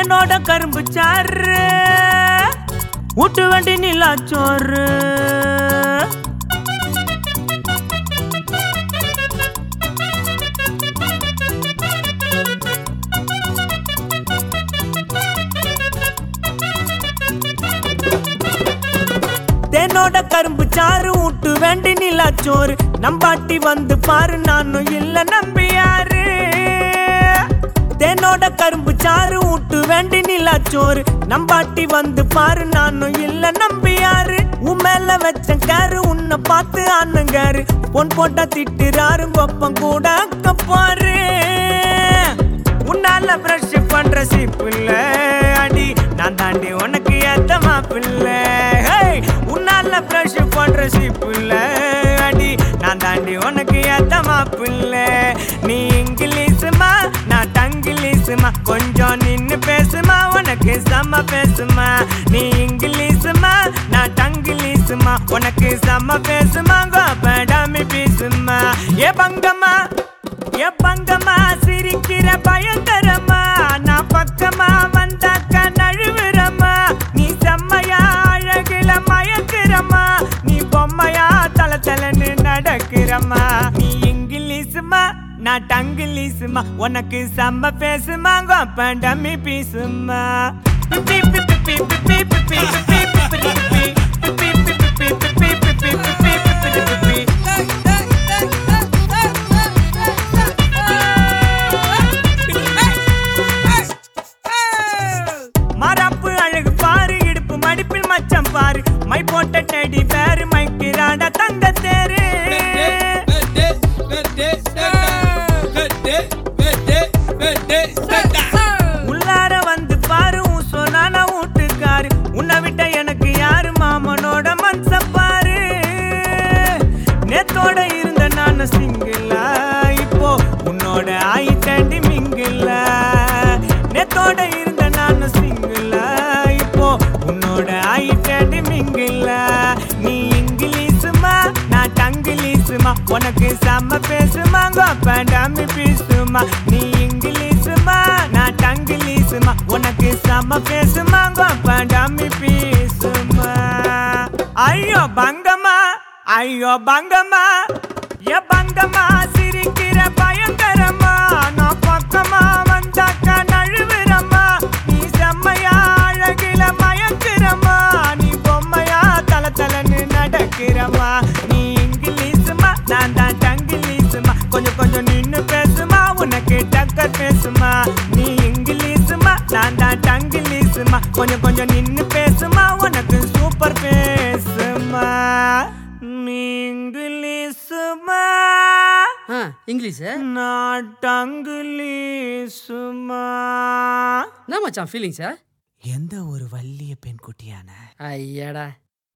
தேனோட கரும்பு சாறு ஊட்டு வண்டி நிலாச்சோறு தேனோட கரும்பு சாறு ஊட்டு வேண்டி நிலாச்சோறு நம்பாட்டி வந்து பாரு நானும் இல்ல நம்பியாரு தேனோட கரும்பு சாறு ஊட்டு வேண்டி நிலாச்சோறு நம்பாட்டி வந்து பாரு நானும் இல்ல நம்பியாரு உன் மேல வச்ச காரு உன்னை பார்த்து அண்ணங்காரு பொன் போட்டா திட்டுறாரு கொப்பம் கூட அக்க பாரு உன்னால பிரஷ் பண்ற சீப்புல அடி நான் தாண்டி உனக்கு ஏத்த மாப்பிள்ள ஹேய், உன்னால பிரஷ் பண்ற சீப்புல அடி நான் தாண்டி உனக்கு ஏத்த மாப்பிள்ள நீ இங்கிலீஷுமா நான் டங்கிலீஷுமா கொஞ்சம் நின்னு பேசுமா உனக்கு செம்ம பேசுமா நீ இங்கிலீஷுமா நான் டங்கிலீஷுமா உனக்கு செம்ம பேசுமா கோப்படாமி பேசுமா ஏ பங்கம்மா ஏ பங்கம்மா சிரிக்கிற பயங்கரமா நான் பக்கமா வந்தாக்க நழுவுறம்மா நீ செம்மையா அழகுல மயக்குறம்மா நீ பொம்மையா தல தலன்னு நடக்கிறம்மா நீ இங்கிலீஷுமா நான் டங்கிலீஷுமா உனக்கு செம்ம பேசுமா கோப்பண்டமி பீசுமா பி பி பி பி பி பி பி பி பி பி பி பி பி. பி பி பி பி பி பி பி பி பி பி பி பி பி. மரப்பு அழகு பாரு இடுப்பு மடிப்பில் மச்சம் பாரு மை போட்ட டெடி பேரு மைக்கிறாட தங்க தேரு உள்ளார வந்து பாரு உன் சொன்னான வீட்டுக்காரு உன்னை விட்ட எனக்கு யாரு மாமனோட மனச பாரு நேத்தோட இருந்த நான் சிங்கிளா இப்போ உன்னோட ஆயிட்டண்டி மிங்கிளா நேத்தோட இருந்த நான் சிங்கிளா இப்போ உன்னோட ஆயிட்டண்டி மிங்கிளா நீ இங்கிலீஷுமா நான் டங்கிலீஷுமா உனக்கு செம்ம பேசுமா கோப்பண்டாமி பேசுமா நீ இங்கிலீஷுமா நான் டங்கிலீஷுமா உனக்கு செம்ம பேசுமா கோப்பண்டாமி பேசுமா ஐயோ பங்கம்மா ஐயோ பங்கம்மா ஏ பங்கம்மா சிரிக்கிற பயங்கரமா நான் பக்கமா வந்தாக்கா நழுவுறம்மா நீ செம்மையா அழகுல மயக்குறம்மா நீ பொம்மையா தல தலன்னு நடக்கிறம்மா நீ இங்கிலீஷுமா நான் தான் டங்கிலீஷுமா கொஞ்சம் கொஞ்சம் நின்னு பேசுமா உனக்கு டக்கர் பேசுமா நீ இங்கிலீஷுமா நான் தான் டங்கிலீஷுமா கொஞ்சம் கொஞ்சம் நின்னு பேசுமா உனக்கு சூப்பர் பேசுமா நீ இங்கிலீஷுமா ஆ இங்கிலீஷு நான் டங்கிலீஷுமா என்ன மச்சான் ஃபீலிங்ஸா எந்த ஒரு வள்ளிய பெண் குட்டியான ஐயாடா